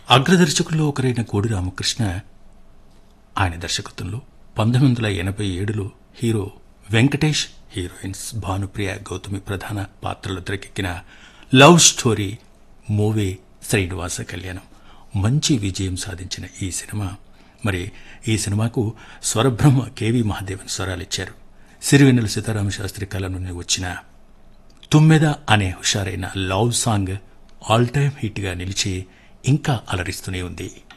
అగ్రదర్శకుల్లో ఒకరైన కోడి రామకృష్ణ ఆయన దర్శకత్వంలో పంతొమ్మిది వందల ఎనభై ఏడులో హీరో వెంకటేష్ హీరోయిన్స్ భానుప్రియ గౌతమి ప్రధాన పాత్రలు తెరకెక్కిన లవ్ స్టోరీ మూవీ శ్రీనివాస కళ్యాణం మంచి విజయం సాధించిన ఈ సినిమా మరి ఈ సినిమాకు స్వరబ్రహ్మ కేవి మహాదేవన్ స్వరాలిచ్చారు సిరివెన్నెల సీతారామ శాస్త్రి కళ నుండి వచ్చిన తుమ్మెద అనే హుషారైన లవ్ సాంగ్ ఆల్ టైమ్ హిట్గా నిలిచి ఇంకా అలరిస్తూనే ఉంది